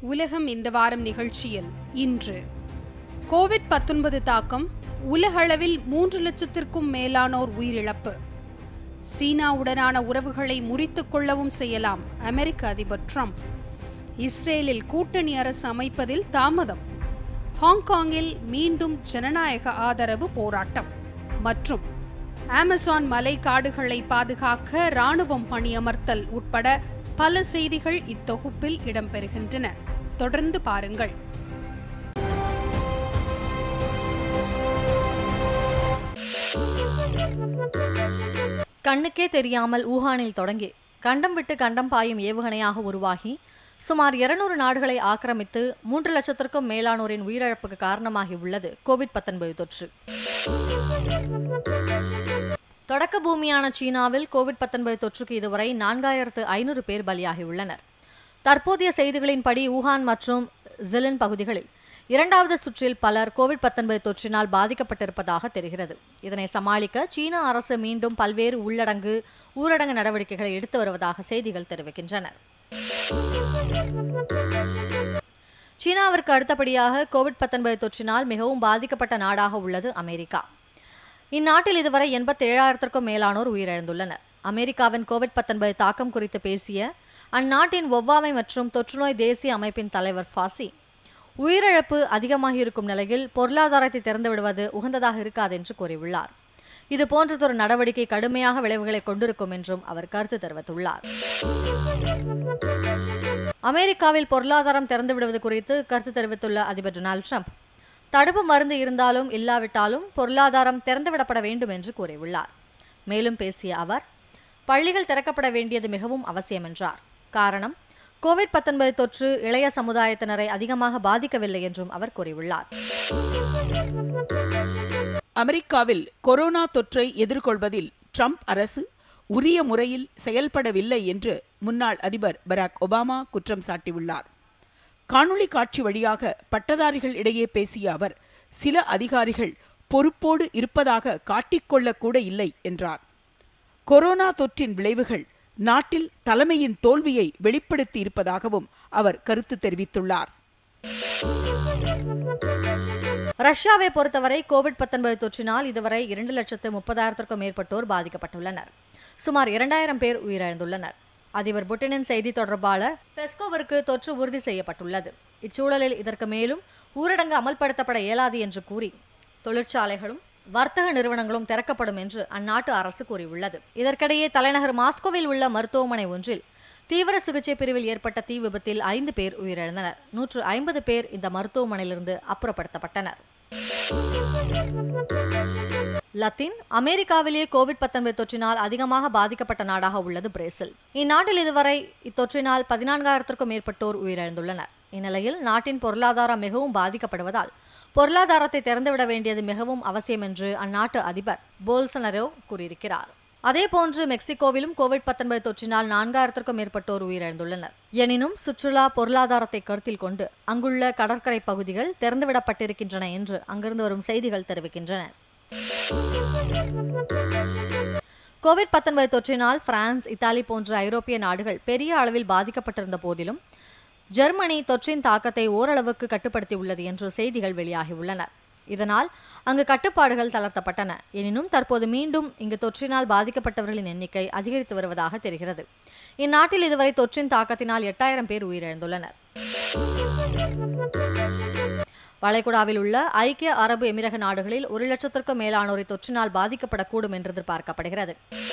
உலகம் இந்த வாரம் நிகழ்ச்சியில் இன்று கோவிட் 19 தாக்கம் உலகளவில் மூன்று லட்சத்திற்கும் மேலானோர் உயிரிழப்பு சீனாவுடனான உறவுகளை முறித்துக் கொள்ளவும் செய்யலாம் அமெரிக்க அதிபர் ட்ரம்ப் இஸ்ரேலில் கூட்டணி அரசு அமைப்பதில் தாமதம் ஹாங்காங்கில் மீண்டும் ஜனநாயக ஆதரவு போராட்டம் மற்றும் அமேசான் மலை காடுகளை பாதுகாக்க ராணுவம் பணியமர்த்தல் உட்பட பல செய்திகள் இத்தொகுப்பில் இடம்பெறுகின்றன தொடர்ந்து பாருங்கள் கண்ணுக்கே தெரியாமல் ஊகானில் தொடங்கி கண்டம் விட்டு கண்டம் பாயும் ஏவுகணையாக உருவாகி சுமார் 200 நாடுகளை ஆக்கிரமித்து மூன்று லட்சத்திற்கும் மேலானோரின் உயிரிழப்புக்கு காரணமாகி உள்ளது கோவிட் 19 தொற்று தொடக்க பூமியான சீனாவில் கோவிட் 19 தொற்றுக்கு இதுவரை நான்காயிரத்து ஐநூறு பேர் பலியாகியுள்ளனர் தற்போதைய செய்திகளின்படி ஊகான் மற்றும் ஜிலின் பகுதிகளில் இரண்டாவது சுற்றில் பலர் கோவிட் 19 தொற்றினால் பாதிக்கப்பட்டிருப்பதாக தெரிகிறது இதனை சமாளிக்க சீன அரசு மீண்டும் பல்வேறு உள்ளடங்கு ஊரடங்கு நடவடிக்கைகளை எடுத்து வருவதாக செய்திகள் தெரிவிக்கின்றன சீனாவிற்கு அடுத்தபடியாக கோவிட் 19 தொற்றினால் மிகவும் பாதிக்கப்பட்ட நாடாக உள்ளது அமெரிக்கா இந்நாட்டில் இதுவரை எண்பத்தி ஏழாயிரத்திற்கும் மேலானோர் உயிரிழந்துள்ளனர் அமெரிக்காவின் கோவிட் 19 தாக்கம் குறித்து பேசிய அந்நாட்டின் ஒவ்வாமை மற்றும் தொற்றுநோய் தேசிய அமைப்பின் தலைவர் ஃபாசி உயிரிழப்பு அதிகமாகியிருக்கும் நிலையில் பொருளாதாரத்தை திறந்து விடுவது உகந்ததாக இருக்காது என்று கூறியுள்ளார் இது போன்றதொரு நடவடிக்கை கடுமையாக விளைவுகளை கொண்டிருக்கும் என்றும் அவர் கருத்து தெரிவித்துள்ளார் அமெரிக்காவில் பொருளாதாரம் திறந்து விடுவது குறித்து கருத்து தெரிவித்துள்ள அதிபர் டொனால்டு ட்ரம்ப் தடுப்பு மருந்து இருந்தாலும் இல்லாவிட்டாலும் பொருளாதாரம் திறந்துவிடப்பட வேண்டும் என்று கூறியுள்ளார் மேலும் பேசிய அவர் பள்ளிகள் திறக்கப்பட வேண்டியது மிகவும் அவசியம் என்றார் காரணம் கோவிட் 19 தொற்று இளைய சமுதாயத்தினரை அதிகமாக பாதிக்கவில்லை என்றும் அவர் கூறியுள்ளார் அமெரிக்காவில் கொரோனா தொற்றை எதிர்கொள்வதில் ட்ரம்ப் அரசு உரிய முறையில் செயல்படவில்லை என்று முன்னாள் அதிபர் பராக் ஒபாமா குற்றம் சாட்டியுள்ளார் காணொளி காட்சி வழியாக பட்டதாரிகள் இடையே பேசிய அவர் சில அதிகாரிகள் பொறுப்போடு இருப்பதாக காட்டிக்கொள்ளக் கூட இல்லை என்றார் கொரோனா தொற்றின் விளைவுகள் நாட்டில் தலைமையின் தோல்வியை வெளிப்படுத்தி இருப்பதாகவும் அவர் கருத்து தெரிவித்துள்ளார் ரஷ்யாவை பொறுத்தவரை கோவிட் 19 தொற்றினால் இதுவரை இரண்டு லட்சத்து முப்பதாயிரத்திற்கும் மேற்பட்டோர் பாதிக்கப்பட்டுள்ளனர் சுமார் இரண்டாயிரம் பேர் உயிரிழந்துள்ளனர் அதிபர் புட்டினின் செய்தி தொடர்பாளர் பெஸ்கோவிற்கு தொற்று உறுதி செய்யப்பட்டுள்ளது இச்சூழலில் இதற்கு மேலும் ஊரடங்கு அமல்படுத்தப்பட இயலாது என்று கூறி தொழிற்சாலைகளும் வர்த்தக நிறுவனங்களும் திறக்கப்படும் என்று அந்நாட்டு அரசு கூறியுள்ளது இதற்கிடையே தலைநகர் மாஸ்கோவில் உள்ள மருத்துவமனை ஒன்றில் தீவிர சிகிச்சை பிரிவில் ஏற்பட்ட தீ விபத்தில் ஐந்து பேர் உயிரிழந்தனர் நூற்று ஐம்பது பேர் இந்த மருத்துவமனையிலிருந்து அப்புறப்படுத்தப்பட்டனர் லத்தீன் அமெரிக்காவிலேயே கோவிட் 19 தொற்றினால் அதிகமாக பாதிக்கப்பட்ட நாடாக உள்ளது பிரேசில் இந்நாட்டில் இதுவரை இத்தொற்றினால் பதினான்காயிரத்திற்கும் மேற்பட்டோர் உயிரிழந்துள்ளனர் இந்நிலையில் நாட்டின் பொருளாதாரம் மிகவும் பாதிக்கப்படுவதால் பொருளாதாரத்தை திறந்துவிட வேண்டியது மிகவும் அவசியம் என்று அந்நாட்டு அதிபர் போல்சனரோ கூறியிருக்கிறார் அதேபோன்று மெக்சிகோவிலும் கோவிட் 19 தொற்றினால் நான்காயிரத்திற்கும் மேற்பட்டோர் உயிரிழந்துள்ளனர் எனினும் சுற்றுலா பொருளாதாரத்தை கருத்தில் கொண்டு அங்குள்ள கடற்கரை பகுதிகள் திறந்துவிடப்பட்டிருக்கின்றன என்று அங்கிருந்து வரும் செய்திகள் தெரிவிக்கின்றன கோவிட் 19 தொற்றினால் பிரான்ஸ் இத்தாலி போன்ற ஐரோப்பிய நாடுகள் பெரிய அளவில் பாதிக்கப்பட்டிருந்த போதிலும் ஜெர்மனி தொற்றின் தாக்கத்தை ஓரளவுக்கு கட்டுப்படுத்தியுள்ளது என்று செய்திகள் வெளியாகியுள்ளன இதனால் அங்கு கட்டுப்பாடுகள் தளர்த்தப்பட்டன எனினும் தற்போது மீண்டும் இங்கு தொற்றினால் பாதிக்கப்பட்டவர்களின் எண்ணிக்கை அதிகரித்து வருவதாக தெரிகிறது இந்நாட்டில் இதுவரை தொற்றின் தாக்கத்தினால் எட்டாயிரம் பேர் உயிரிழந்துள்ளனர் வளைகுடாவில் உள்ள ஐக்கிய அரபு எமிரக நாடுகளில் ஒரு லட்சத்திற்கும் மேலானோரை தொற்றினால் பாதிக்கப்படக்கூடும் என்று எதிர்பார்க்கப்படுகிறது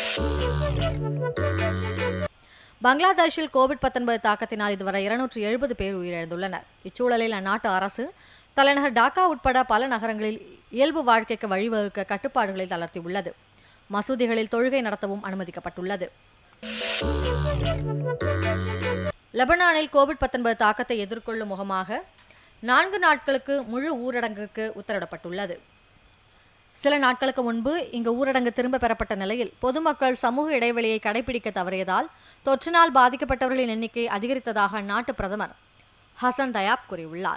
பங்களாதேஷில் கோவிட் 19 தாக்கத்தினால் இதுவரை இருநூற்று எழுபது பேர் உயிரிழந்துள்ளனர் இச்சூழலில் அந்நாட்டு அரசு தலைநகர் டாக்கா உட்பட பல நகரங்களில் இயல்பு வாழ்க்கைக்கு வழிவகுக்க கட்டுப்பாடுகளை தளர்த்தியுள்ளது மசூதிகளில் தொழுகை நடத்தவும் அனுமதிக்கப்பட்டுள்ளது லெபனானில் கோவிட் 19 தாக்கத்தை எதிர்கொள்ளும் முகமாக நான்கு நாட்களுக்கு முழு ஊரடங்கிற்கு உத்தரவிடப்பட்டுள்ளது சில நாட்களுக்கு முன்பு இங்கு ஊரடங்கு திரும்ப பெறப்பட்ட நிலையில் பொதுமக்கள் சமூக இடைவெளியை கடைபிடிக்க தவறியதால் தொற்றினால் பாதிக்கப்பட்டவர்களின் எண்ணிக்கை அதிகரித்ததாக அந்நாட்டு பிரதமர் ஹசன் தயாப் கூறியுள்ளார்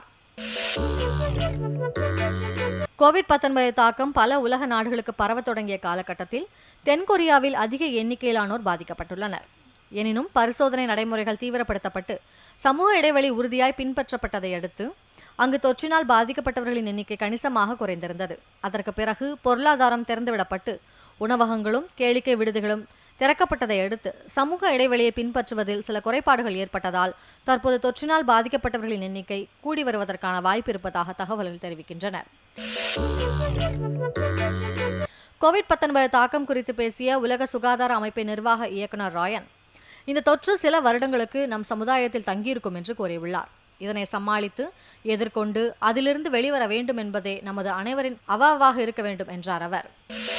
கோவிட் 19 தாக்கம் பல உலக நாடுகளுக்கு பரவத் தொடங்கிய காலகட்டத்தில் தென்கொரியாவில் அதிக எண்ணிக்கையிலானோர் பாதிக்கப்பட்டுள்ளனர் எனினும் பரிசோதனை நடைமுறைகள் தீவிரப்படுத்தப்பட்டு சமூக இடைவெளி உறுதியாய் பின்பற்றப்பட்டதை அடுத்து அங்கு தொற்றினால் பாதிக்கப்பட்டவர்களின் எண்ணிக்கை கணிசமாக குறைந்திருந்தது அதற்கு பிறகு பொருளாதாரம் திறந்துவிடப்பட்டு உணவகங்களும் கேளிக்கை விடுதிகளும் திறக்கப்பட்டதை அடுத்து சமூக இடைவெளியை பின்பற்றுவதில் சில குறைபாடுகள் ஏற்பட்டதால் தற்போது தொற்றினால் பாதிக்கப்பட்டவர்களின் எண்ணிக்கை கூடி வருவதற்கான வாய்ப்பு இருப்பதாக தகவல்கள் தெரிவிக்கின்றன கோவிட் 19 தாக்கம் குறித்து பேசிய உலக சுகாதார அமைப்பின் நிர்வாக இயக்குனர் ராயன் இந்த தொற்று சில வருடங்களுக்கு நம் சமுதாயத்தில் தங்கியிருக்கும் என்று கூறியுள்ளார் இதனை சமாளித்து எதிர்கொண்டு அதிலிருந்து வெளிவர வேண்டும் என்பதே நமது அனைவரின் அவாவாக இருக்க வேண்டும் என்றார் அவர்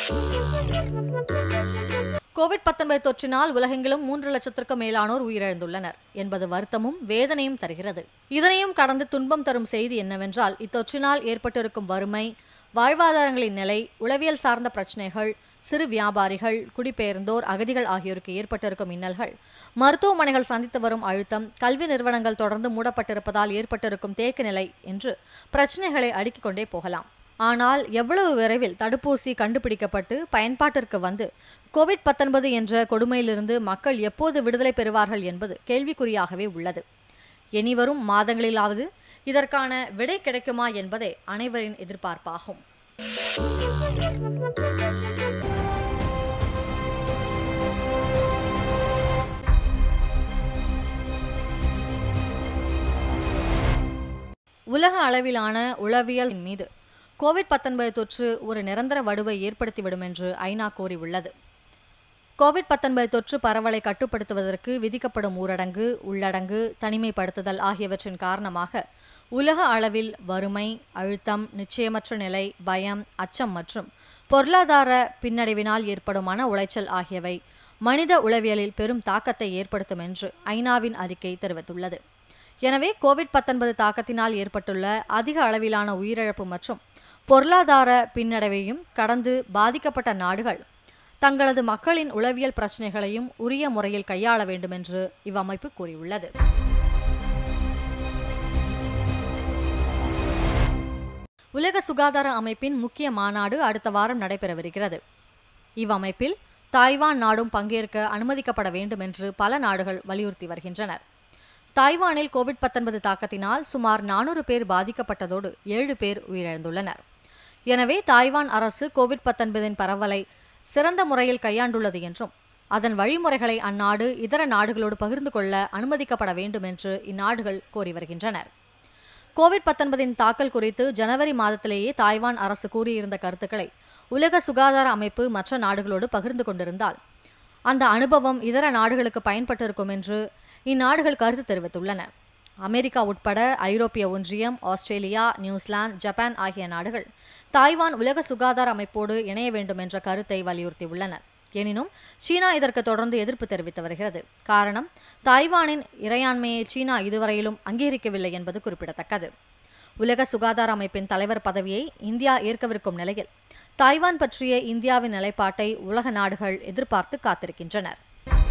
கோவிட் 19 தொற்றினால் உலகெங்கிலும் மூன்று லட்சத்திற்கும் மேலானோர் உயிரிழந்துள்ளனர் என்பது வருத்தமும் வேதனையும் தருகிறது இதனையும் கடந்து துன்பம் தரும் செய்தி என்னவென்றால் இத்தொற்றினால் ஏற்பட்டிருக்கும் வறுமை வாழ்வாதாரங்களின் நிலை உளவியல் சார்ந்த பிரச்சனைகள் சிறு வியாபாரிகள் குடிபெயர்ந்தோர் அகதிகள் ஆகியோருக்கு ஏற்பட்டிருக்கும் இன்னல்கள் மருத்துவமனைகள் சந்தித்து வரும் அழுத்தம் கல்வி நிறுவனங்கள் தொடர்ந்து மூடப்பட்டிருப்பதால் ஏற்பட்டிருக்கும் தேக்க நிலை என்று பிரச்சனைகளை அடுக்கிக் கொண்டே போகலாம் ஆனால் எவ்வளவு விரைவில் தடுப்பூசி கண்டுபிடிக்கப்பட்டு பயன்பாட்டிற்கு வந்து கோவிட் 19 என்ற கொடுமையிலிருந்து மக்கள் எப்போது விடுதலை பெறுவார்கள் என்பது கேள்விக்குறியாகவே உள்ளது இனிவரும் மாதங்களிலாவது இதற்கான விடை கிடைக்குமா என்பதே அனைவரின் எதிர்பார்ப்பாகும் உலக அளவிலான உளவியல் மீது கோவிட் 19 தொற்று ஒரு நிரந்தர வடுவை ஏற்படுத்திவிடும் என்று ஐநா கூறியுள்ளது கோவிட் 19 தொற்று பரவலை கட்டுப்படுத்துவதற்கு விதிக்கப்படும் ஊரடங்கு உள்ளடங்கு தனிமைப்படுத்துதல் ஆகியவற்றின் காரணமாக உலக அளவில் வறுமை அழுத்தம் நிச்சயமற்ற நிலை பயம் அச்சம் மற்றும் பொருளாதார பின்னடைவினால் ஏற்படும் மன உளைச்சல் ஆகியவை மனித உளவியலில் பெரும் தாக்கத்தை ஏற்படுத்தும் என்று ஐநாவின் அறிக்கை தெரிவித்துள்ளது எனவே கோவிட் 19 தாக்கத்தினால் ஏற்பட்டுள்ள அதிக அளவிலான உயிரிழப்பு மற்றும் பொருளாதார பின்னடைவையும் கடந்து பாதிக்கப்பட்ட நாடுகள் தங்களது மக்களின் உளவியல் பிரச்சனைகளையும் உரிய முறையில் கையாள வேண்டும் என்று இவ்வமைப்பு கூறியுள்ளது உலக சுகாதார அமைப்பின் முக்கிய மாநாடு அடுத்த வாரம் நடைபெறவிருக்கிறது இவ்வமைப்பில் தாய்வான் நாடும் பங்கேற்க அனுமதிக்கப்பட வேண்டும் என்று பல நாடுகள் வலியுறுத்தி வருகின்றனர் தாய்வானில் கோவிட் 19 தாக்கத்தினால் சுமார் நானூறு பேர் பாதிக்கப்பட்டதோடு ஏழு பேர் உயிரிழந்துள்ளனர் எனவே தாய்வான் அரசு கோவிட் 19 பரவலை சிறந்த முறையில் கையாண்டுள்ளது என்றும் அதன் வழிமுறைகளை அந்நாடு இதர நாடுகளோடு பகிர்ந்து கொள்ள அனுமதிக்கப்பட வேண்டும் என்று இந்நாடுகள் கோரி வருகின்றனர் கோவிட் 19 தாக்கல் குறித்து ஜனவரி மாதத்திலேயே தாய்வான் அரசு கூறியிருந்த கருத்துக்களை உலக சுகாதார அமைப்பு மற்ற நாடுகளோடு பகிர்ந்து கொண்டிருந்தால் அந்த அனுபவம் இதர நாடுகளுக்கு பயன்பட்டிருக்கும் என்று இந்நாடுகள் கருத்து தெரிவித்துள்ளன அமெரிக்கா உட்பட ஐரோப்பிய ஒன்றியம் ஆஸ்திரேலியா நியூசிலாந்து ஜப்பான் ஆகிய நாடுகள் தாய்வான் உலக சுகாதார அமைப்போடு இணைய வேண்டும் என்ற கருத்தை வலியுறுத்தியுள்ளன எனினும் சீனா இதற்கு தொடர்ந்து எதிர்ப்பு தெரிவித்து வருகிறது காரணம் தாய்வானின் இறையாண்மையை சீனா இதுவரையிலும் அங்கீகரிக்கவில்லை என்பது குறிப்பிடத்தக்கது உலக சுகாதார அமைப்பின் தலைவர் பதவியை இந்தியா ஏற்கவிருக்கும் நிலையில் தாய்வான் பற்றிய இந்தியாவின் நிலைப்பாட்டை உலக நாடுகள் எதிர்பார்த்து காத்திருக்கின்றனர்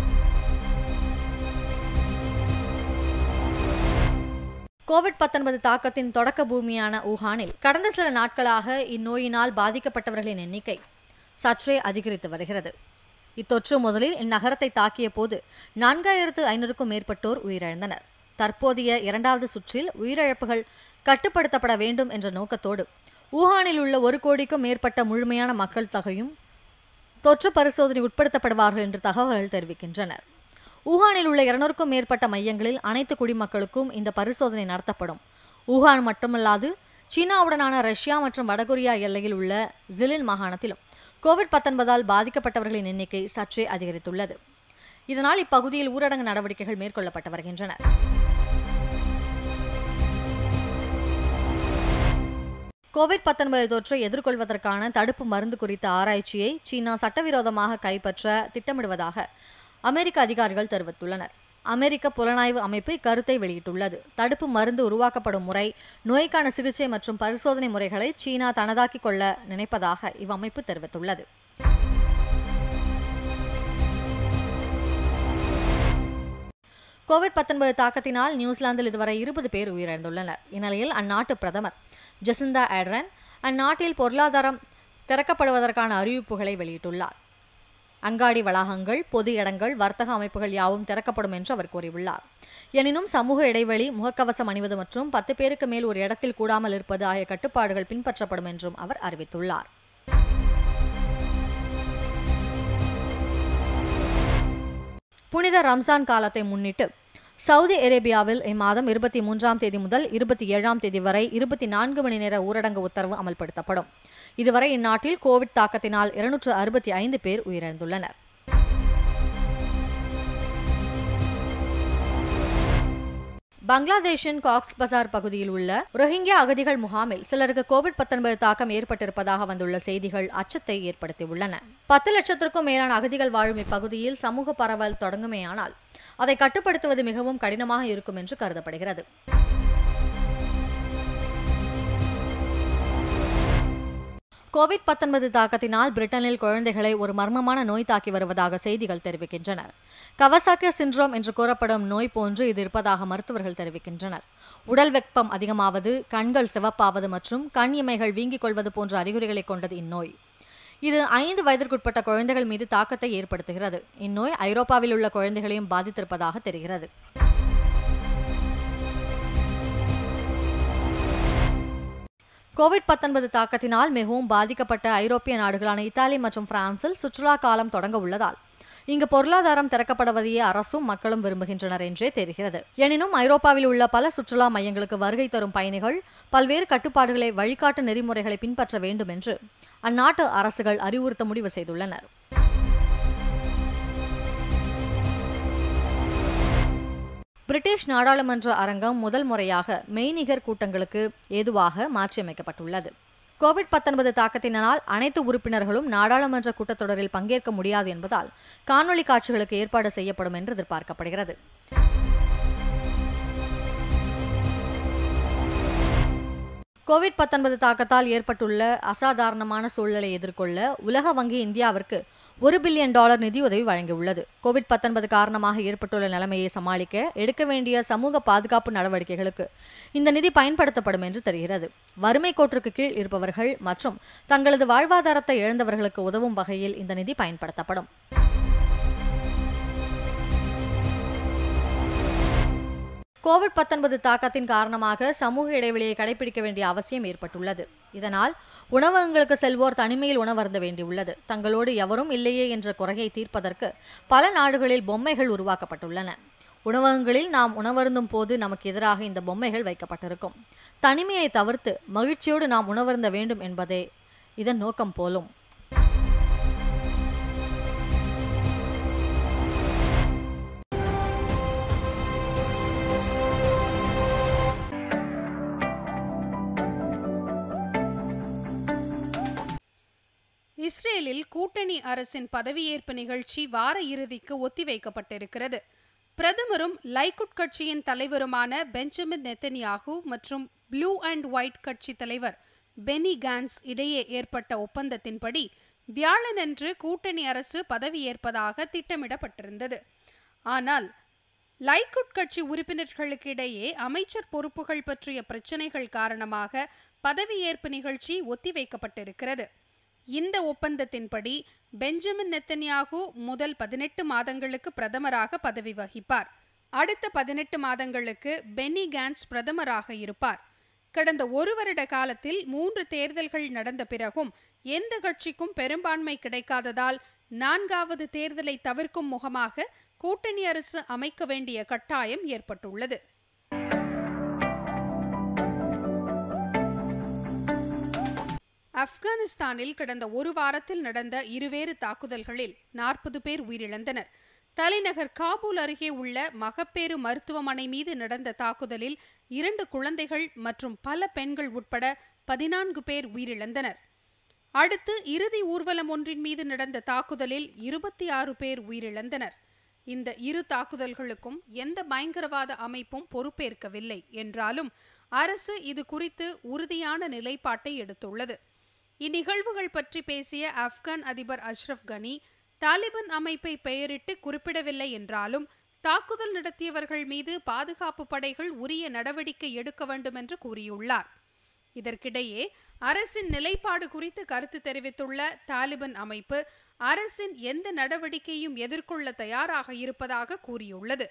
கோவிட் 19 தாக்கத்தின் தொடக்க பூமியான ஊகானில் கடந்த சில நாட்களாக இந்நோயினால் பாதிக்கப்பட்டவர்களின் எண்ணிக்கை சற்றே அதிகரித்து வருகிறது இத்தொற்று முதலில் இந்நகரத்தை தாக்கிய போது நான்காயிரத்து ஐநூறுக்கும் மேற்பட்டோர் உயிரிழந்தனர் தற்போதைய இரண்டாவது சுற்றில் உயிரிழப்புகள் கட்டுப்படுத்தப்பட வேண்டும் என்ற நோக்கத்தோடு ஊகானில் உள்ள ஒரு கோடிக்கும் மேற்பட்ட முழுமையான மக்கள் தொகையும் தொற்று பரிசோதனை உட்படுத்தப்படுவார்கள் என்று தகவல்கள் தெரிவிக்கின்றனர் ஊகானில் உள்ள இருநூறுக்கும் மேற்பட்ட மையங்களில் அனைத்து குடிமக்களுக்கும் இந்த பரிசோதனை நடத்தப்படும் ஊகான் மட்டுமல்லாது சீனாவுடனான ரஷ்யா மற்றும் வடகொரியா எல்லையில் உள்ள ஜிலின் மாகாணத்திலும் கோவிட் 19ஆல் பாதிக்கப்பட்டவர்களின் எண்ணிக்கை சற்றே அதிகரித்துள்ளது இதனால் இப்பகுதியில் ஊரடங்கு நடவடிக்கைகள் மேற்கொள்ளப்பட்டு வருகின்றன கோவிட் 19 தொற்றை எதிர்கொள்வதற்கான தடுப்பு மருந்து குறித்த ஆராய்ச்சியை சீனா சட்டவிரோதமாக கைப்பற்ற திட்டமிடுவதாக அமெரிக்க அதிகாரிகள் தெரிவித்துள்ளனர் அமெரிக்க புலனாய்வு அமைப்பு இக்கருத்தை வெளியிட்டுள்ளது தடுப்பு மருந்து உருவாக்கப்படும் முறை நோய்க்கான சிகிச்சை மற்றும் பரிசோதனை முறைகளை சீனா தனதாக்கிக் கொள்ள நினைப்பதாக இவ்வமைப்பு தெரிவித்துள்ளது கோவிட் 19 தாக்கத்தினால் நியூசிலாந்தில் இதுவரை இருபது பேர் உயிரிழந்துள்ளனர் இந்நிலையில் அந்நாட்டு பிரதமர் ஜெசிந்தா ஆட்ரன் அந்நாட்டில் பொருளாதாரம் திறக்கப்படுவதற்கான அறிவிப்புகளை வெளியிட்டுள்ளார் அங்காடி வளாகங்கள் பொது இடங்கள் வர்த்தக அமைப்புகள் யாவும் திறக்கப்படும் என்று அவர் கூறியுள்ளார் எனினும் சமூக இடைவெளி முகக்கவசம் அணிவது மற்றும் பத்து பேருக்கு மேல் ஒரு இடத்தில் கூடாமல் இருப்பது ஆகிய கட்டுப்பாடுகள் பின்பற்றப்படும் என்றும் அவர் அறிவித்துள்ளார் புனித ரம்ஜான் காலத்தை முன்னிட்டு சவுதி அரேபியாவில் இம்மாதம் இருபத்தி மூன்றாம் தேதி முதல் இருபத்தி ஏழாம் தேதி வரை இருபத்தி நான்கு மணி நேர ஊரடங்கு உத்தரவு அமல்படுத்தப்படும் இதுவரை இந்நாட்டில் கோவிட் தாக்கத்தினால் இருநூற்று அறுபத்தி ஐந்து பேர் உயிரிழந்துள்ளனர் பங்களாதேஷின் காக்ஸ் பசார் பகுதியில் உள்ள ரோஹிங்கியா அகதிகள் முகாமில் சிலருக்கு கோவிட் 19 தாக்கம் ஏற்பட்டிருப்பதாக வந்துள்ள செய்திகள் அச்சத்தை ஏற்படுத்தியுள்ளன பத்து லட்சத்திற்கும் மேலான அகதிகள் வாழும் இப்பகுதியில் சமூக பரவல் தொடங்குமேயானால் அதை கட்டுப்படுத்துவது மிகவும் கடினமாக இருக்கும் என்று கருதப்படுகிறது கோவிட் 19 தாக்கத்தினால் பிரிட்டனில் குழந்தைகளை ஒரு மர்மமான நோய் தாக்கி வருவதாக செய்திகள் தெரிவிக்கின்றன கவசாக்கி சிண்ட்ரோம் என்று கூறப்படும் நோய் போன்று இது இருப்பதாக மருத்துவர்கள் தெரிவிக்கின்றனர் உடல் வெப்பம் அதிகமாவது கண்கள் சிவப்பாவது மற்றும் கண் இமைகள் வீங்கிக் கொள்வது போன்ற அறிகுறிகளை கொண்டது இந்நோய் இது ஐந்து வயதிற்குட்பட்ட குழந்தைகள் மீது தாக்கத்தை ஏற்படுத்துகிறது இந்நோய் ஐரோப்பாவில் உள்ள குழந்தைகளையும் பாதித்திருப்பதாக தெரிகிறது கோவிட் 19 தாக்கத்தினால் மிகவும் பாதிக்கப்பட்ட ஐரோப்பிய நாடுகளான இத்தாலி மற்றும் பிரான்சில் சுற்றுலா காலம் தொடங்க உள்ளதால் இங்கு பொருளாதாரம் திறக்கப்படுவதையே அரசும் மக்களும் விரும்புகின்றனர் என்றே தெரிகிறது எனினும் ஐரோப்பாவில் உள்ள பல சுற்றுலா மையங்களுக்கு வருகை தரும் பயணிகள் பல்வேறு கட்டுப்பாடுகளை வழிகாட்டு நெறிமுறைகளை பின்பற்ற வேண்டும் என்று அந்நாட்டு அரசுகள் அறிவுறுத்த முடிவு செய்துள்ளனர் பிரிட்டிஷ் நாடாளுமன்ற அரங்கம் முதல் முறையாக மெய்நிகர் கூட்டங்களுக்கு ஏதுவாக மாற்றியமைக்கப்பட்டுள்ளது கோவிட் 19 தாக்கத்தினால் அனைத்து உறுப்பினர்களும் நாடாளுமன்ற கூட்டத்தொடரில் பங்கேற்க முடியாது என்பதால் காணொலி காட்சிகளுக்கு ஏற்பாடு செய்யப்படும் என்று எதிர்பார்க்கப்படுகிறது கோவிட் 19 தாக்கத்தால் ஏற்பட்டுள்ள அசாதாரணமான சூழ்நிலை எதிர்கொள்ள உலக வங்கி இந்தியாவிற்கு ஒரு பில்லியன் டாலர் நிதியுதவி வழங்கியுள்ளது கோவிட் 19 காரணமாக ஏற்பட்டுள்ள நிலைமையை சமாளிக்க எடுக்க வேண்டிய சமூக பாதுகாப்பு நடவடிக்கைகளுக்கு இந்த நிதி பயன்படுத்தப்படும் என்று தெரிகிறது வறுமை கோட்டிற்கு கீழ் இருப்பவர்கள் மற்றும் தங்களது வாழ்வாதாரத்தை இழந்தவர்களுக்கு உதவும் வகையில் இந்த நிதி பயன்படுத்தப்படும் கோவிட் 19 தாக்கத்தின் காரணமாக சமூக இடைவெளியை கடைபிடிக்க வேண்டிய அவசியம் ஏற்பட்டுள்ளது இதனால் உணவகங்களுக்கு செல்வோர் தனிமையில் உணவருந்த வேண்டியுள்ளது தங்களோடு எவரும் இல்லையே என்ற குறையை தீர்ப்பதற்கு பல நாடுகளில் பொம்மைகள் உருவாக்கப்பட்டுள்ளன உணவகங்களில் நாம் உணவருந்தும் போது நமக்கு எதிராக இந்த பொம்மைகள் வைக்கப்பட்டிருக்கும் தனிமையை தவிர்த்து மகிழ்ச்சியோடு நாம் உணவருந்த வேண்டும் என்பதே இதன் நோக்கம் போலும் இஸ்ரேலில் கூட்டணி அரசின் பதவியேற்பு நிகழ்ச்சி வார இறுதிக்கு ஒத்திவைக்கப்பட்டிருக்கிறது பிரதமரும் லைக்குட் கட்சியின் தலைவருமான பெஞ்சமின் நெத்தன்யாகு மற்றும் ப்ளூ அண்ட் ஒயிட் கட்சி தலைவர் பெனி கான்ஸ் இடையே ஏற்பட்ட ஒப்பந்தத்தின்படி வியாழனன்று கூட்டணி அரசு பதவியேற்பதாக திட்டமிடப்பட்டிருந்தது ஆனால் லைக்குட் கட்சி உறுப்பினர்களுக்கு இடையே அமைச்சர் பொறுப்புகள் பற்றிய பிரச்சனைகள் காரணமாக பதவியேற்பு நிகழ்ச்சி ஒத்திவைக்கப்பட்டிருக்கிறது இந்த ஒப்பந்தத்தின்படி பெஞ்சமின் நெத்தன்யாகு முதல் பதினெட்டு மாதங்களுக்கு பிரதமராக பதவி வகிப்பார் அடுத்த பதினெட்டு மாதங்களுக்கு பென்னி கான்ஸ் பிரதமராக இருப்பார் கடந்த ஒரு வருட காலத்தில் மூன்று தேர்தல்கள் நடந்த பிறகும் எந்த கட்சிக்கும் பெரும்பான்மை கிடைக்காததால் நான்காவது தேர்தலை தவிர்க்கும் முகமாக கூட்டணி அரசு அமைக்க வேண்டிய கட்டாயம் ஏற்பட்டுள்ளது ஆப்கானிஸ்தானில் கடந்த ஒரு வாரத்தில் நடந்த இருவேறு தாக்குதல்களில் நாற்பது பேர் உயிரிழந்தனர் தலைநகர் காபூல் அருகே உள்ள மகப்பேறு மருத்துவமனை மீது நடந்த தாக்குதலில் இரண்டு குழந்தைகள் மற்றும் பல பெண்கள் உட்பட பதினான்கு பேர் உயிரிழந்தனர் அடுத்து இறுதி ஊர்வலம் ஒன்றின் மீது நடந்த தாக்குதலில் இருபத்தி ஆறு பேர் உயிரிழந்தனர் இந்த இரு தாக்குதல்களுக்கும் எந்த பயங்கரவாத அமைப்பும் பொறுப்பேற்கவில்லை என்றாலும் அரசு இது குறித்து உறுதியான நிலைப்பாட்டை எடுத்துள்ளது இந்நிகழ்வுகள் பற்றி பேசிய ஆப்கான் அதிபர் அஷ்ரப் கனி தாலிபான் அமைப்பை பெயரிட்டு குறிப்பிடவில்லை என்றாலும் தாக்குதல் நடத்தியவர்கள் மீது பாதுகாப்பு படைகள் உரிய நடவடிக்கை எடுக்க வேண்டும் என்று கூறியுள்ளார் இதற்கிடையே அரசின் நிலைப்பாடு குறித்து கருத்து தெரிவித்துள்ள தாலிபான் அமைப்பு அரசின் எந்த நடவடிக்கையும் எதிர்கொள்ள தயாராக இருப்பதாக கூறியுள்ளது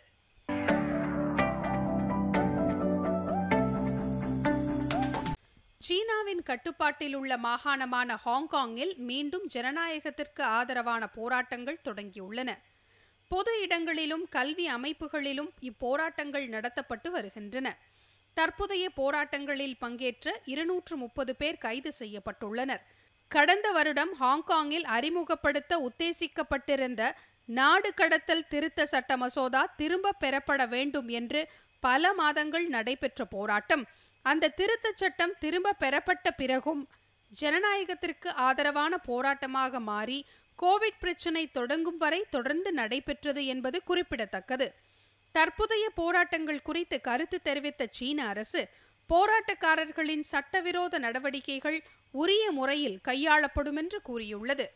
சீனாவின் கட்டுப்பாட்டில் உள்ள மாகாணமான ஹாங்காங்கில் மீண்டும் ஜனநாயகத்திற்கு ஆதரவான போராட்டங்கள் தொடங்கியுள்ளன பொது இடங்களிலும் கல்வி அமைப்புகளிலும் இப்போராட்டங்கள் நடத்தப்பட்டு வருகின்றன தற்போதைய போராட்டங்களில் பங்கேற்ற இருநூற்று முப்பது பேர் கைது செய்யப்பட்டுள்ளனர் கடந்த வருடம் ஹாங்காங்கில் அறிமுகப்படுத்த உத்தேசிக்கப்பட்டிருந்த நாடு கடத்தல் திருத்த சட்ட மசோதா திரும்ப பெறப்பட வேண்டும் என்று பல மாதங்கள் நடைபெற்ற போராட்டம் அந்த திருத்தச் சட்டம் திரும்ப பெறப்பட்ட பிறகும் ஜனநாயகத்திற்கு ஆதரவான போராட்டமாக மாறி கோவிட் பிரச்சினை தொடங்கும் வரை தொடர்ந்து நடைபெற்றது என்பது குறிப்பிடத்தக்கது தற்போதைய போராட்டங்கள் குறித்து கருத்து தெரிவித்த சீன அரசு போராட்டக்காரர்களின் சட்டவிரோத நடவடிக்கைகள் உரிய முறையில் கையாளப்படும் என்று கூறியுள்ளது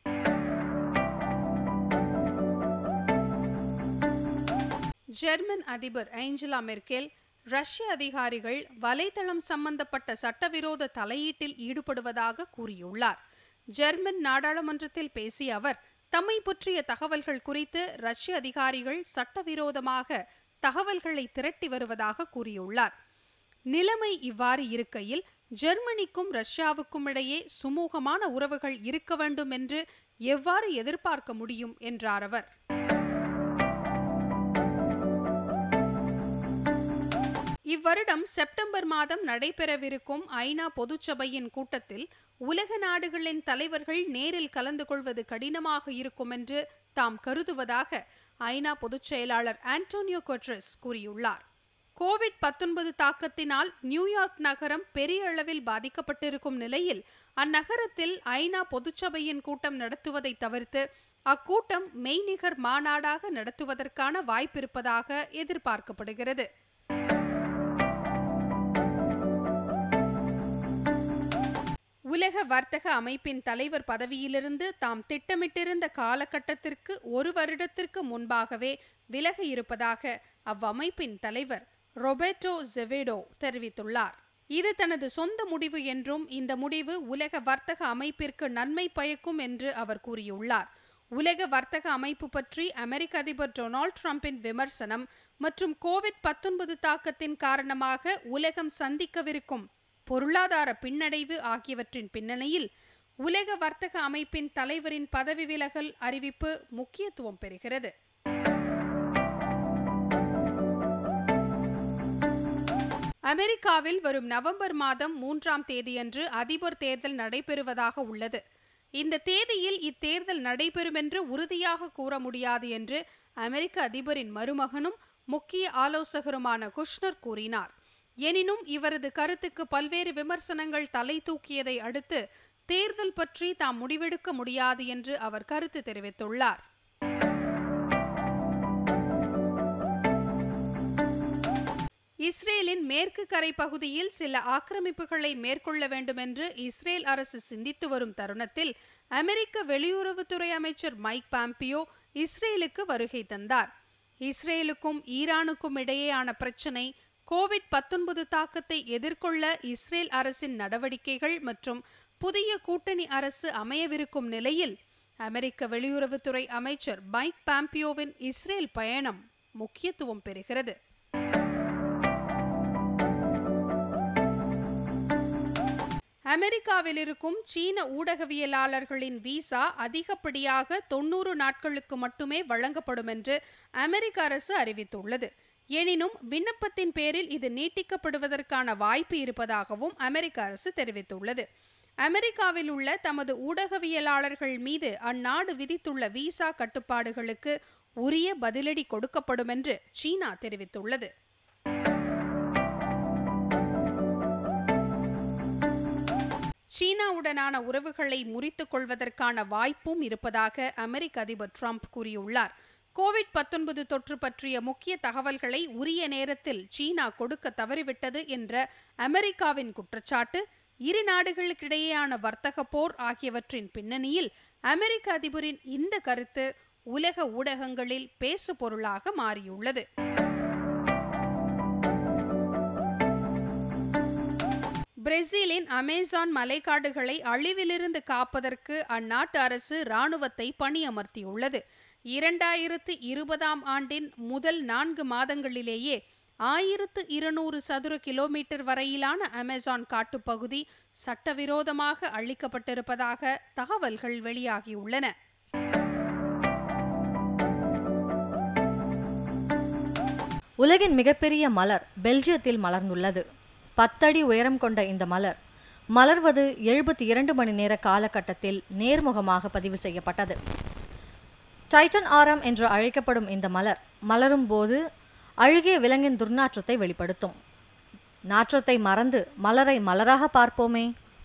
ஜெர்மன் அதிபர் ஏஞ்சலா மெர்கெல் ரஷ்ய அதிகாரிகள் வலைதளம் சம்பந்தப்பட்ட சட்டவிரோத தலையீட்டில் ஈடுபடுவதாக கூறியுள்ளார் ஜெர்மன் நாடாளுமன்றத்தில் பேசிய அவர் தம்மை பற்றிய தகவல்கள் குறித்து ரஷ்ய அதிகாரிகள் சட்டவிரோதமாக தகவல்களை திரட்டி வருவதாக கூறியுள்ளார் நிலைமை இவ்வாறு இருக்கையில் ஜெர்மனிக்கும் ரஷ்யாவுக்கும் இடையே சுமூகமான உறவுகள் இருக்க வேண்டும் என்று எவ்வாறு எதிர்பார்க்க முடியும் என்றார் அவர் இவ்வருடம் செப்டம்பர் மாதம் நடைபெறவிருக்கும் ஐநா பொதுச்சபையின் கூட்டத்தில் உலக நாடுகளின் தலைவர்கள் நேரில் கலந்து கொள்வது கடினமாக இருக்கும் என்று தாம் கருதுவதாக ஐநா பொதுச் செயலாளர் ஆண்டோனியோ கொட்ரஸ் கூறியுள்ளார் கோவிட் பத்தொன்பது தாக்கத்தினால் நியூயார்க் நகரம் பெரிய அளவில் பாதிக்கப்பட்டிருக்கும் நிலையில் அந்நகரத்தில் ஐநா பொதுச்சபையின் கூட்டம் நடத்துவதை தவிர்த்து அக்கூட்டம் மெய்நிகர் மாநாடாக நடத்துவதற்கான வாய்ப்பிருப்பதாக எதிர்பார்க்கப்படுகிறது உலக வர்த்தக அமைப்பின் தலைவர் பதவியிலிருந்து தாம் திட்டமிட்டிருந்த காலகட்டத்திற்கு ஒரு வருடத்திற்கு முன்பாகவே விலக இருப்பதாக அவ்வமைப்பின் தலைவர் ரொபர்டோ ஜெவேடோ தெரிவித்துள்ளார் இது தனது சொந்த முடிவு என்றும் இந்த முடிவு உலக வர்த்தக அமைப்பிற்கு நன்மை பயக்கும் என்று அவர் கூறியுள்ளார் உலக வர்த்தக அமைப்பு பற்றி அமெரிக்க அதிபர் டொனால்ட் ட்ரம்பின் விமர்சனம் மற்றும் கோவிட் பத்தொன்பது தாக்கத்தின் காரணமாக உலகம் சந்திக்கவிருக்கும் பொருளாதார பின்னடைவு ஆகியவற்றின் பின்னணியில் உலக வர்த்தக அமைப்பின் தலைவரின் பதவி விலகல் அறிவிப்பு முக்கியத்துவம் பெறுகிறது அமெரிக்காவில் வரும் நவம்பர் மாதம் மூன்றாம் தேதியன்று அதிபர் தேர்தல் நடைபெறுவதாக உள்ளது இந்த தேதியில் இத்தேர்தல் நடைபெறும் என்று உறுதியாக கூற முடியாது என்று அமெரிக்க அதிபரின் மருமகனும் முக்கிய ஆலோசகருமான குஷ்னர் கூறினார் எனினும் இவரது கருத்துக்கு பல்வேறு விமர்சனங்கள் தலை தூக்கியதை அடுத்து தேர்தல் பற்றி தாம் முடிவெடுக்க முடியாது என்று அவர் கருத்து தெரிவித்துள்ளார் இஸ்ரேலின் மேற்கு கரை பகுதியில் சில ஆக்கிரமிப்புகளை மேற்கொள்ள வேண்டும் என்று இஸ்ரேல் அரசு சிந்தித்து வரும் தருணத்தில் அமெரிக்க வெளியுறவுத்துறை அமைச்சர் மைக் பாம்பியோ இஸ்ரேலுக்கு வருகை தந்தார் இஸ்ரேலுக்கும் ஈரானுக்கும் இடையேயான பிரச்சினை கோவிட் பத்தொன்பது தாக்கத்தை எதிர்கொள்ள இஸ்ரேல் அரசின் நடவடிக்கைகள் மற்றும் புதிய கூட்டணி அரசு அமையவிருக்கும் நிலையில் அமெரிக்க வெளியுறவுத்துறை அமைச்சர் மைக் பாம்பியோவின் இஸ்ரேல் பயணம் முக்கியத்துவம் பெறுகிறது அமெரிக்காவில் இருக்கும் சீன ஊடகவியலாளர்களின் விசா அதிகப்படியாக தொன்னூறு நாட்களுக்கு மட்டுமே வழங்கப்படும் என்று அமெரிக்க அரசு அறிவித்துள்ளது எனினும் விண்ணப்பத்தின் பேரில் இது நீட்டிக்கப்படுவதற்கான வாய்ப்பு இருப்பதாகவும் அமெரிக்க அரசு தெரிவித்துள்ளது அமெரிக்காவில் உள்ள தமது ஊடகவியலாளர்கள் மீது அந்நாடு விதித்துள்ள விசா கட்டுப்பாடுகளுக்கு உரிய பதிலடி கொடுக்கப்படும் என்று சீனா தெரிவித்துள்ளது சீனாவுடனான உறவுகளை முறித்துக் கொள்வதற்கான வாய்ப்பும் இருப்பதாக அமெரிக்க அதிபர் ட்ரம்ப் கூறியுள்ளார் கோவிட் பத்தொன்பது தொற்று பற்றிய முக்கிய தகவல்களை உரிய நேரத்தில் சீனா கொடுக்க தவறிவிட்டது என்ற அமெரிக்காவின் குற்றச்சாட்டு இரு நாடுகளுக்கிடையேயான வர்த்தக போர் ஆகியவற்றின் பின்னணியில் அமெரிக்க அதிபரின் இந்த கருத்து உலக ஊடகங்களில் பேசு பொருளாக மாறியுள்ளது பிரேசிலின் அமேசான் மலைக்காடுகளை அழிவிலிருந்து காப்பதற்கு அந்நாட்டு அரசு இராணுவத்தை பணியமர்த்தியுள்ளது இரண்டாயிரத்து இருபதாம் ஆண்டின் முதல் நான்கு மாதங்களிலேயே ஆயிரத்து இருநூறு சதுர கிலோமீட்டர் வரையிலான அமேசான் காட்டுப்பகுதி சட்டவிரோதமாக அழிக்கப்பட்டிருப்பதாக தகவல்கள் வெளியாகியுள்ளன உலகின் மிகப்பெரிய மலர் பெல்ஜியத்தில் மலர்ந்துள்ளது பத்தடி உயரம் கொண்ட இந்த மலர் மலர்வது எழுபத்தி இரண்டு மணி நேர காலகட்டத்தில் நேர்முகமாக பதிவு செய்யப்பட்டது டைட்டன் ஆரம் என்று அழைக்கப்படும் இந்த மலர் மலரும் போது அழுகிய விலங்கின் துர்நாற்றத்தை வெளிப்படுத்தும் நாற்றத்தை மறந்து மலரை மலராக பார்ப்போமே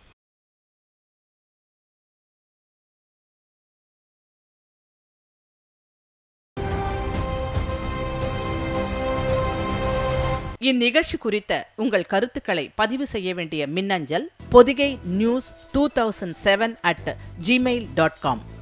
இந்நிகழ்ச்சி குறித்த உங்கள் கருத்துக்களை பதிவு செய்ய வேண்டிய மின்னஞ்சல் Podhigai news two thousand seven at Gmail dot com